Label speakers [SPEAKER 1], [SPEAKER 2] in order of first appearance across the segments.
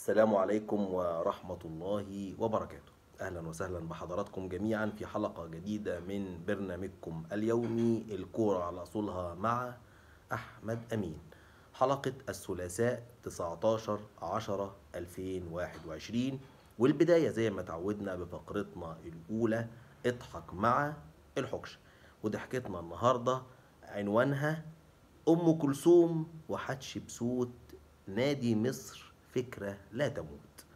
[SPEAKER 1] السلام عليكم ورحمة الله وبركاته أهلا وسهلا بحضراتكم جميعا في حلقة جديدة من برنامجكم اليومي الكورة على أصولها مع أحمد أمين حلقة الثلاثاء 19 10 2021 والبداية زي ما تعودنا بفقرتنا الأولى اضحك مع الحكش وضحكتنا النهاردة عنوانها أم كلثوم وحتشبسوت نادي مصر فكرة لا تموت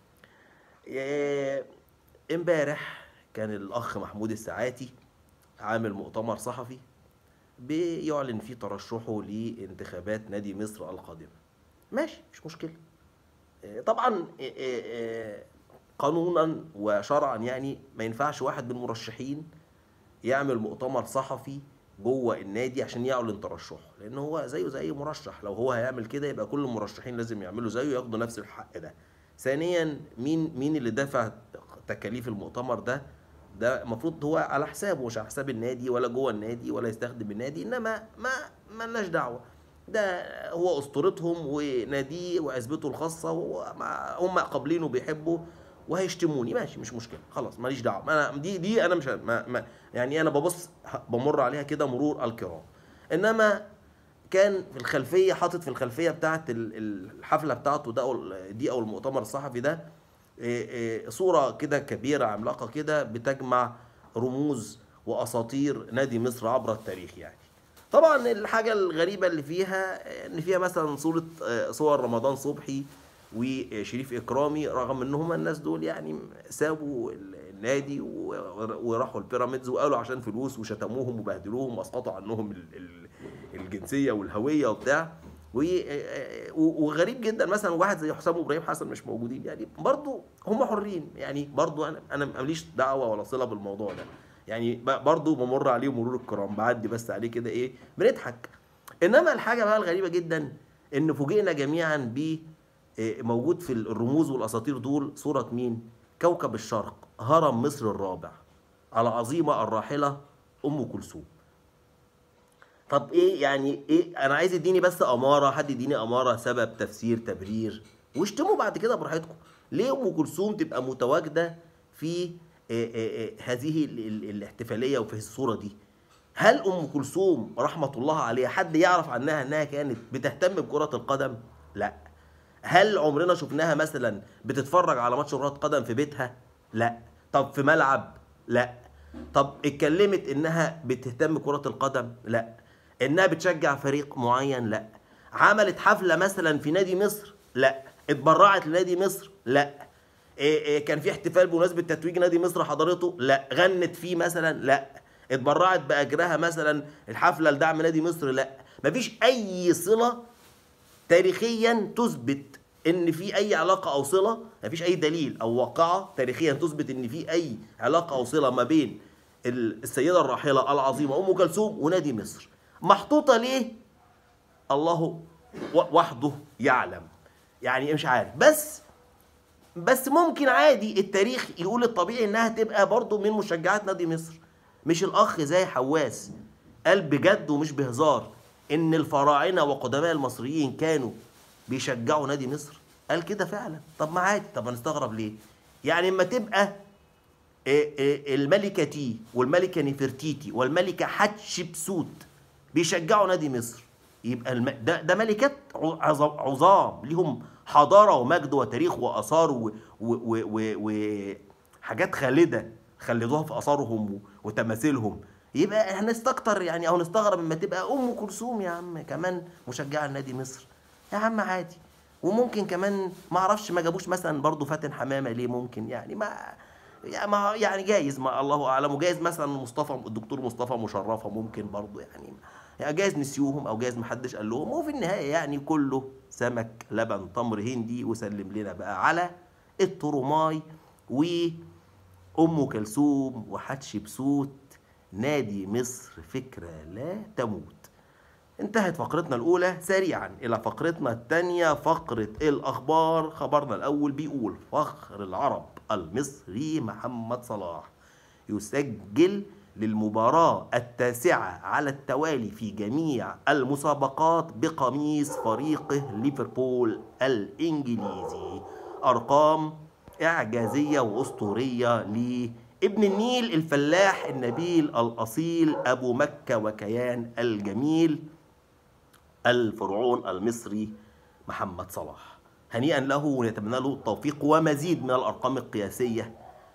[SPEAKER 1] إيه، امبارح كان الأخ محمود الساعاتي عامل مؤتمر صحفي بيعلن فيه ترشحه لانتخابات نادي مصر القادمة ماشي مش مشكلة إيه، طبعا إيه، إيه، إيه، قانونا وشرعا يعني ما ينفعش واحد من المرشحين يعمل مؤتمر صحفي جوه النادي عشان يعلن ترشحه لان هو زيه زي اي مرشح لو هو هيعمل كده يبقى كل المرشحين لازم يعملوا زيه ياخدوا نفس الحق ده ثانيا مين مين اللي دفع تكاليف المؤتمر ده ده المفروض هو على حسابه مش على حساب النادي ولا جوه النادي ولا يستخدم النادي انما ما مالناش دعوه ده هو اسطورتهم وناديه وعزبته الخاصه وهو مع- هم قابلينه بيحبوا وهيشتموني ماشي مش مشكله خلاص ماليش دعوه ما انا دي دي انا مش ما ما يعني انا ببص بمر عليها كده مرور الكرام انما كان في الخلفيه حاطط في الخلفيه بتاعت ال- الحفله بتاعته ده أو ال- دي او المؤتمر الصحفي ده إيه إيه صوره كده كبيره عملاقه كده بتجمع رموز واساطير نادي مصر عبر التاريخ يعني طبعا الحاجه الغريبه اللي فيها ان فيها مثلا صوره آه، صور رمضان صبحي وشريف اكرامي رغم ان هما الناس دول يعني سابوا النادي و- وراحوا البيراميدز وقالوا عشان فلوس وشتموهم وبهدلوهم واسقطوا عنهم ال- ال- الجنسيه والهويه وبتاع و- وغريب جدا مثلا واحد زي حسام وابراهيم حسن مش موجودين يعني برضو هم حرين يعني برضو انا انا ماليش دعوه ولا صله بالموضوع ده يعني ب- برضو بمر عليه مرور الكرام بعدي بس عليه كده ايه بنضحك انما الحاجه بقى الغريبه جدا ان فوجئنا جميعا ب إيه، موجود في الرموز والاساطير دول صوره مين كوكب الشرق هرم مصر الرابع العظيمه الراحله ام كلثوم طب ايه يعني ايه انا عايز اديني بس اماره حد يديني اماره سبب تفسير تبرير واشتموا بعد كده براحتكم ليه ام كلثوم تبقى متواجده في إيه إيه إيه هذه ال- ال- الاحتفاليه وفي الصوره دي هل ام كلثوم رحمه الله عليها حد يعرف عنها انها كانت بتهتم بكره القدم لا هل عمرنا شفناها مثلا بتتفرج على ماتش كره قدم في بيتها لا طب في ملعب لا طب اتكلمت انها بتهتم بكره القدم لا انها بتشجع فريق معين لا عملت حفله مثلا في نادي مصر لا اتبرعت لنادي مصر لا إيه إيه كان في احتفال بمناسبه تتويج نادي مصر حضرته لا غنت فيه مثلا لا اتبرعت باجرها مثلا الحفله لدعم نادي مصر لا مفيش اي صله تاريخيا تثبت ان في اي علاقه او صله مفيش اي دليل او واقعه تاريخيا تثبت ان في اي علاقه او صله ما بين ال- السيده الراحله العظيمه ام كلثوم ونادي مصر محطوطه ليه الله و- وحده يعلم يعني مش عارف بس بس ممكن عادي التاريخ يقول الطبيعي انها تبقى برضو من مشجعات نادي مصر مش الاخ زي حواس قال بجد ومش بهزار ان الفراعنه وقدماء المصريين كانوا بيشجعوا نادي مصر قال كده فعلا طب ما عادي طب هنستغرب ليه يعني اما تبقى إيه إيه الملكه تي والملكه نفرتيتي والملكه حتشبسوت بيشجعوا نادي مصر يبقى الم... ده ده ملكات عظ- عظام ليهم حضاره ومجد وتاريخ واثار و... و... و... و... و... حاجات خالده خلدوها في اثارهم و... وتماثيلهم يبقى هنستكتر يعني او نستغرب اما تبقى ام كلثوم يا عم كمان مشجعه لنادي مصر يا عم عادي وممكن كمان ما اعرفش ما جابوش مثلا برضو فاتن حمامه ليه ممكن يعني ما يعني ما يعني جايز ما الله اعلم وجايز مثلا مصطفى الدكتور مصطفى مشرفه ممكن برضو يعني يعني جايز نسيوهم او جايز محدش قال لهم وفي النهايه يعني كله سمك لبن تمر هندي وسلم لنا بقى على الترماي وام كلثوم وحتشبسوت نادي مصر فكره لا تموت انتهت فقرتنا الأولى سريعا إلى فقرتنا الثانية فقرة الأخبار خبرنا الأول بيقول فخر العرب المصري محمد صلاح يسجل للمباراة التاسعة على التوالي في جميع المسابقات بقميص فريقه ليفربول الإنجليزي ارقام اعجازيه واسطوريه لابن النيل الفلاح النبيل الاصيل ابو مكه وكيان الجميل الفرعون المصري محمد صلاح هنيئا له ونتمنى له التوفيق ومزيد من الارقام القياسيه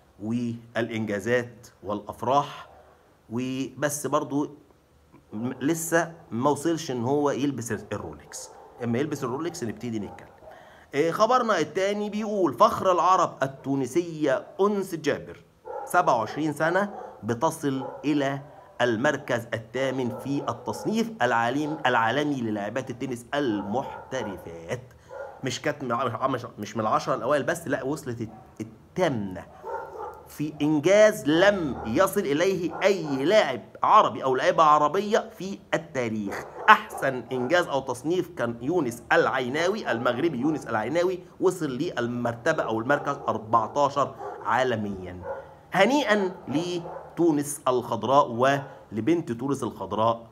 [SPEAKER 1] والانجازات والافراح وبس برضو م- لسه ما وصلش ان هو يلبس الرولكس اما يلبس الرولكس نبتدي نتكلم إيه خبرنا التاني بيقول فخر العرب التونسية أنس جابر 27 سنة بتصل إلى المركز الثامن في التصنيف العالم العالمي للاعبات التنس المحترفات مش كانت من الع- مش مش من العشرة الأوائل بس لا وصلت الثامنة في انجاز لم يصل اليه اي لاعب عربي او لاعبه عربيه في التاريخ احسن انجاز او تصنيف كان يونس العيناوي المغربي يونس العيناوي وصل للمرتبه او المركز 14 عالميا هنيئا لتونس الخضراء ولبنت تونس الخضراء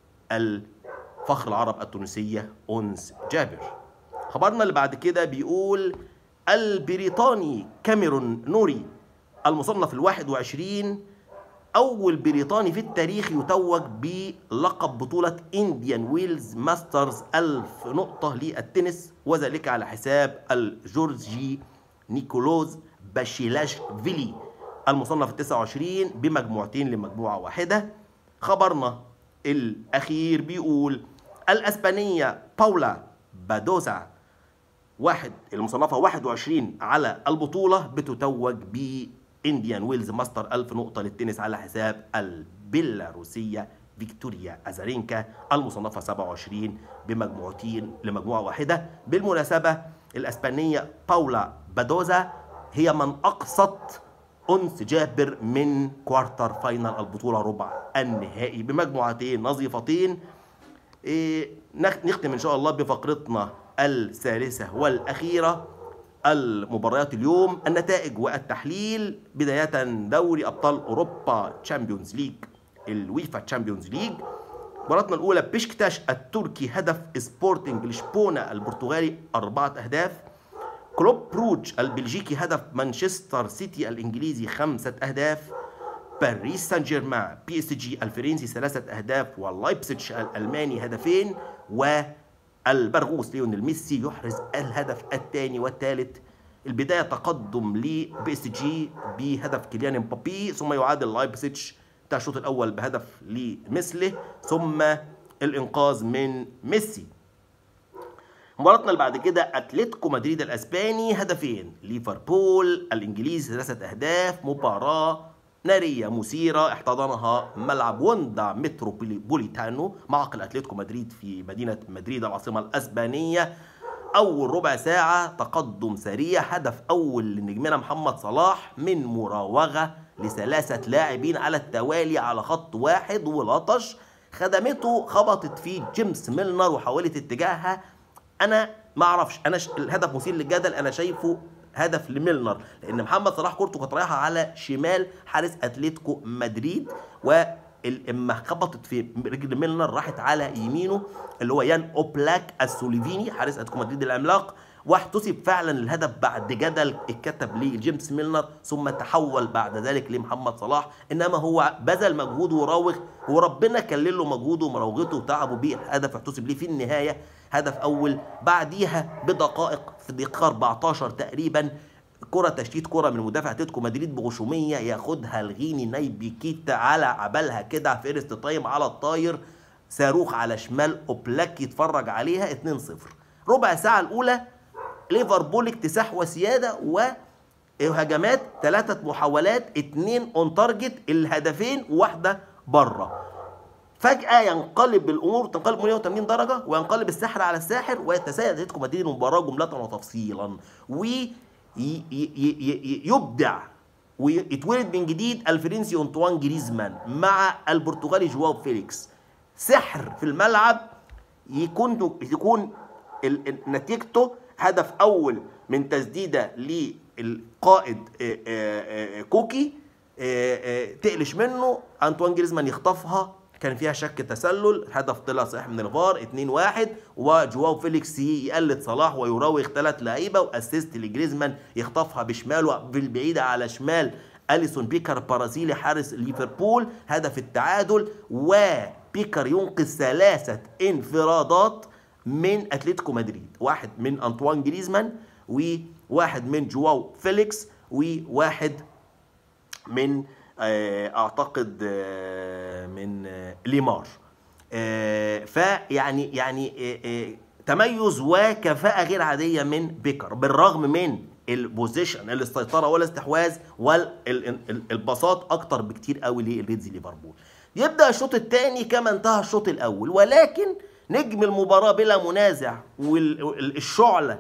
[SPEAKER 1] الفخر العرب التونسيه انس جابر خبرنا اللي بعد كده بيقول البريطاني كاميرون نوري المصنف الواحد وعشرين أول بريطاني في التاريخ يتوج بلقب بطولة إنديان ويلز ماسترز ألف نقطة للتنس وذلك على حساب الجورجي نيكولوز باشيلاشفيلي المصنف التسعة وعشرين بمجموعتين لمجموعة واحدة خبرنا الأخير بيقول الأسبانية باولا بادوزا واحد المصنفة 21 على البطولة بتتوج بإنديان ويلز ماستر 1000 نقطة للتنس على حساب البيلاروسية فيكتوريا أزارينكا المصنفة 27 بمجموعتين لمجموعة واحدة بالمناسبة الأسبانية باولا بادوزا هي من أقصت أنس جابر من كوارتر فاينل البطولة ربع النهائي بمجموعتين نظيفتين إيه، نخ- نختم ان شاء الله بفقرتنا الثالثه والاخيره المباريات اليوم النتائج والتحليل بدايه دوري ابطال اوروبا تشامبيونز ليج الويفا تشامبيونز ليج مباراتنا الاولى بيشكتاش التركي هدف سبورتنج لشبونه البرتغالي اربعه اهداف كلوب بروج البلجيكي هدف مانشستر سيتي الانجليزي خمسه اهداف باريس سان جيرمان بي اس جي الفرنسي ثلاثة أهداف واللايبسيتش الألماني هدفين والبرغوث ليونيل ميسي يحرز الهدف الثاني والثالث البداية تقدم لبي اس جي بهدف كيليان مبابي ثم يعادل لايبسيتش بتاع الشوط الأول بهدف لمثله ثم الإنقاذ من ميسي مباراتنا اللي بعد كده اتلتيكو مدريد الاسباني هدفين ليفربول الانجليزي ثلاثه اهداف مباراه ناريه مثيره احتضنها ملعب وندا متروبوليتانو معقل اتلتيكو مدريد في مدينه مدريد العاصمه الاسبانيه اول ربع ساعه تقدم سريع هدف اول لنجمنا محمد صلاح من مراوغه لثلاثه لاعبين على التوالي على خط واحد ولطش خدمته خبطت في جيمس ميلنر وحاولت اتجاهها انا ما اعرفش انا ش... الهدف مثير للجدل انا شايفه هدف لميلنر لان محمد صلاح كورته كانت رايحه على شمال حارس اتلتيكو مدريد واما خبطت في رجل ميلنر راحت على يمينه اللي هو يان اوبلاك السوليفيني حارس اتلتيكو مدريد العملاق واحتسب فعلا الهدف بعد جدل اتكتب لجيمس ميلنر ثم تحول بعد ذلك لمحمد صلاح انما هو بذل مجهوده وراوغ وربنا كلل له مجهوده ومراوغته وتعبه بيه الهدف احتسب ليه في النهايه هدف اول بعديها بدقائق في الدقيقه 14 تقريبا كرة تشتيت كرة من مدافع اتلتيكو مدريد بغشومية ياخدها الغيني نايبي كيتا على عبالها كده فيرست تايم على الطاير صاروخ على شمال اوبلاك يتفرج عليها 2-0 ربع ساعة الأولى ليفربول اكتساح وسيادة وهجمات ثلاثة محاولات اتنين اون تارجت الهدفين وواحدة بره فجأة ينقلب الأمور تنقلب 180 درجة وينقلب السحر على الساحر ويتسيد أتلتيكو مدريد المباراة جملة وتفصيلا ويبدع ويتولد من جديد الفرنسي أنطوان جريزمان مع البرتغالي جواو فيليكس سحر في الملعب يكون يكون ال- ال- نتيجته هدف أول من تسديدة للقائد آه، آه، آه، كوكي آه، آه، تقلش منه أنطوان جريزمان يخطفها كان فيها شك تسلل الهدف طلع صحيح من الفار 2-1 وجواو فيليكس يقلد صلاح ويراوغ ثلاث لعيبه واسيست لجريزمان يخطفها بشماله بالبعيده على شمال اليسون بيكر برازيلي حارس ليفربول هدف التعادل وبيكر ينقذ ثلاثه انفرادات من اتلتيكو مدريد واحد من انطوان جريزمان وواحد من جواو فيليكس وواحد من آه، اعتقد آه، من آه، ليمار آه، فيعني يعني آه، آه، تميز وكفاءة غير عادية من بيكر بالرغم من البوزيشن السيطرة والاستحواذ والبساط اكتر بكتير قوي للريدز ليفربول يبدأ الشوط الثاني كما انتهى الشوط الاول ولكن نجم المباراة بلا منازع والشعلة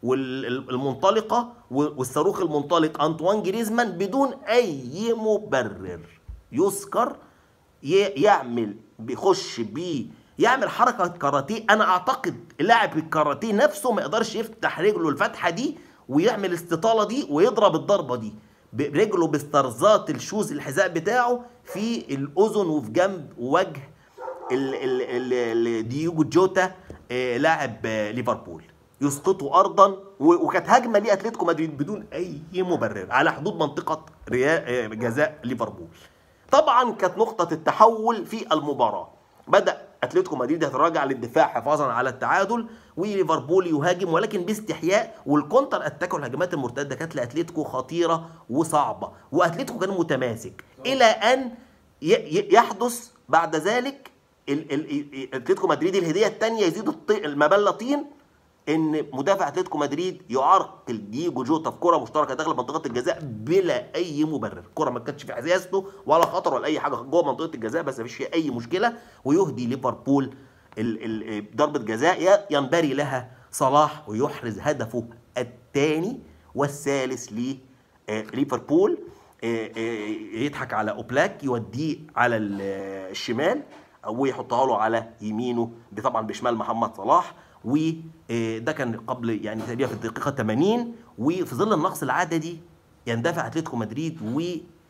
[SPEAKER 1] والمنطلقة والصاروخ المنطلق أنطوان جريزمان بدون أي مبرر يذكر ي- يعمل بيخش بيه يعمل حركة كاراتيه أنا أعتقد لاعب الكاراتيه نفسه ما يقدرش يفتح رجله الفتحة دي ويعمل الاستطالة دي ويضرب الضربة دي برجله باسترزات الشوز الحذاء بتاعه في الأذن وفي جنب وجه ال- ال- ال- ال- ديوجو جوتا آه، لاعب آه، ليفربول يسقطوا ارضا و- وكانت هجمه لاتلتيكو مدريد بدون اي مبرر على حدود منطقه ريا- آه، جزاء ليفربول طبعا كانت نقطه التحول في المباراه بدا اتلتيكو مدريد يتراجع للدفاع حفاظا على التعادل وليفربول يهاجم ولكن باستحياء والكونتر اتاك والهجمات المرتده كانت لاتلتيكو خطيره وصعبه واتلتيكو كان متماسك الى ان ي- ي- يحدث بعد ذلك ال- ال- اتلتيكو مدريد الهديه الثانيه يزيد الط- المبله طين ان مدافع اتلتيكو مدريد يعرقل ديجو جوتا في كره مشتركه داخل منطقه الجزاء بلا اي مبرر الكره ما كانتش في حزازته ولا خطر ولا اي حاجه جوه منطقه الجزاء بس ما فيش فيها اي مشكله ويهدي ليفربول ال- ال- ضربه جزاء ي- ينبري لها صلاح ويحرز هدفه الثاني والثالث ليفربول آه، آه، يضحك على اوبلاك يوديه على ال- الشمال ويحطها له على يمينه دي طبعا بشمال محمد صلاح وده كان قبل يعني تقريبا في الدقيقه 80 وفي ظل النقص العددي يندفع اتلتيكو مدريد و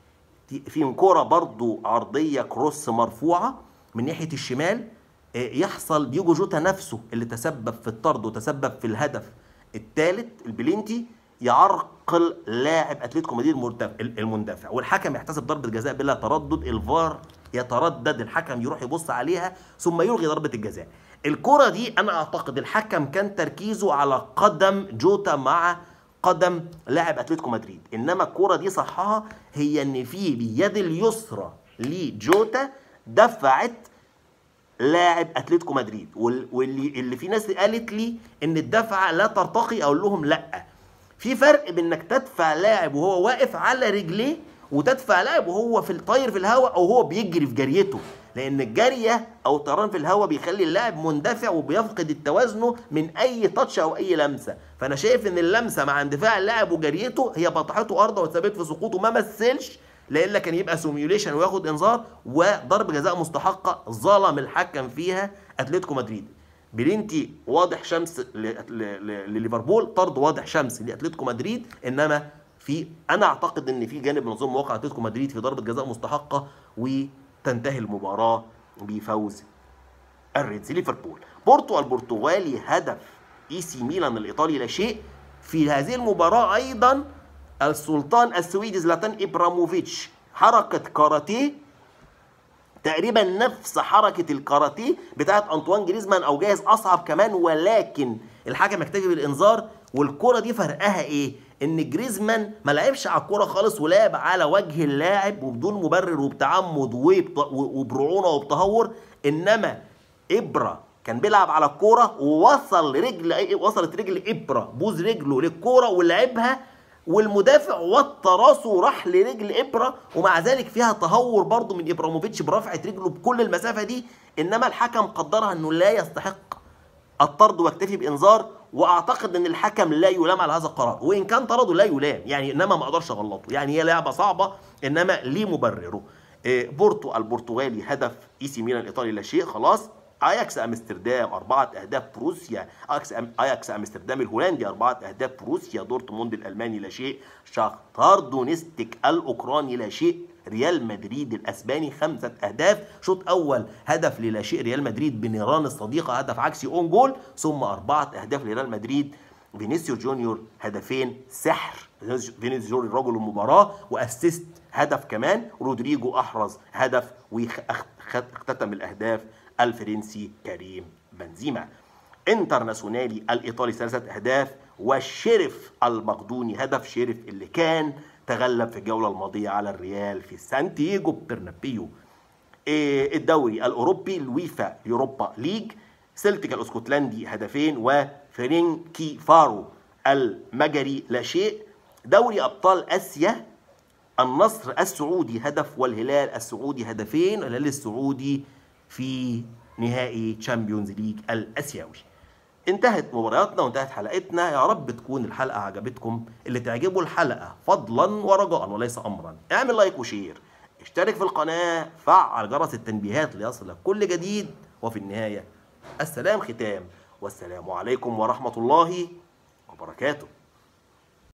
[SPEAKER 1] في كرة برضو عرضية كروس مرفوعة من ناحية الشمال آه، يحصل ديوجو جوتا نفسه اللي تسبب في الطرد وتسبب في الهدف الثالث البلينتي يعرقل لاعب اتلتيكو مدريد المرتف- المندفع والحكم يحتسب ضربة جزاء بلا تردد الفار يتردد الحكم يروح يبص عليها ثم يلغي ضربة الجزاء الكرة دي انا اعتقد الحكم كان تركيزه على قدم جوتا مع قدم لاعب اتلتيكو مدريد انما الكرة دي صحها هي ان في باليد اليسرى لجوتا دفعت لاعب اتلتيكو مدريد وال- واللي اللي في ناس قالت لي ان الدفعه لا ترتقي اقول لهم لا في فرق بين انك تدفع لاعب وهو واقف على رجليه وتدفع لاعب وهو في الطاير في الهواء او هو بيجري في جريته لان الجريه او الطيران في الهواء بيخلي اللاعب مندفع وبيفقد التوازنه من اي تاتش او اي لمسه فانا شايف ان اللمسه مع اندفاع اللاعب وجريته هي بطحته ارضا وثبت في سقوطه ما مثلش لان كان يبقى سيميوليشن وياخد انذار وضرب جزاء مستحقه ظلم الحكم فيها اتلتيكو مدريد بلينتي واضح شمس ل- ل- ل- لليفربول طرد واضح شمس لاتلتيكو مدريد انما في انا اعتقد ان في جانب من ضمن مواقع اتلتيكو مدريد في ضربه جزاء مستحقه وتنتهي المباراه بفوز الريدز ليفربول بورتو البرتغالي هدف اي سي ميلان الايطالي لا شيء في هذه المباراه ايضا السلطان السويدي زلاتان ابراموفيتش حركه كاراتيه تقريبا نفس حركه الكاراتيه بتاعت انطوان جريزمان او جايز اصعب كمان ولكن الحكم يكتفي بالانذار والكره دي فرقها ايه ان جريزمان ما لعبش على الكره خالص ولعب على وجه اللاعب وبدون مبرر وبتعمد وبت- وبرعونه وبتهور انما ابره كان بيلعب على الكوره ووصل رجل وصلت رجل ابره بوز رجله للكوره ولعبها والمدافع وطى راسه وراح لرجل ابره ومع ذلك فيها تهور برضه من ابراموفيتش برفعه رجله بكل المسافه دي انما الحكم قدرها انه لا يستحق الطرد واكتفي بانذار واعتقد ان الحكم لا يلام على هذا القرار وان كان طرده لا يلام يعني انما ما اقدرش اغلطه يعني هي لعبه صعبه انما ليه مبرره إيه، بورتو البرتغالي هدف اي سي ميلان الايطالي لا شيء خلاص اياكس امستردام اربعه اهداف بروسيا اياكس أم... اياكس امستردام الهولندي اربعه اهداف بروسيا دورتموند الالماني لا شيء شاختار دونيستيك الاوكراني لا شيء ريال مدريد الاسباني خمسه اهداف شوط اول هدف للا شيء ريال مدريد بنيران الصديقه هدف عكسي اون جول ثم اربعه اهداف لريال مدريد فينيسيو جونيور هدفين سحر فينيسيو جونيور رجل المباراه واسيست هدف كمان رودريجو احرز هدف واختتم الاهداف الفرنسي كريم بنزيما انترناسيونالي الايطالي ثلاثه اهداف والشرف المقدوني هدف شرف اللي كان تغلب في الجوله الماضيه على الريال في سانتياغو برنابيو إيه الدوري الاوروبي الويفا يوروبا ليج سلتيك الاسكتلندي هدفين وفرينكي فارو المجري لا شيء دوري ابطال اسيا النصر السعودي هدف والهلال السعودي هدفين الهلال السعودي في نهائي تشامبيونز ليج الاسيوي انتهت مبارياتنا وانتهت حلقتنا يا رب تكون الحلقه عجبتكم اللي تعجبه الحلقه فضلا ورجاء وليس امرا اعمل لايك وشير اشترك في القناه فعل جرس التنبيهات ليصلك كل جديد وفي النهايه السلام ختام والسلام عليكم ورحمه الله وبركاته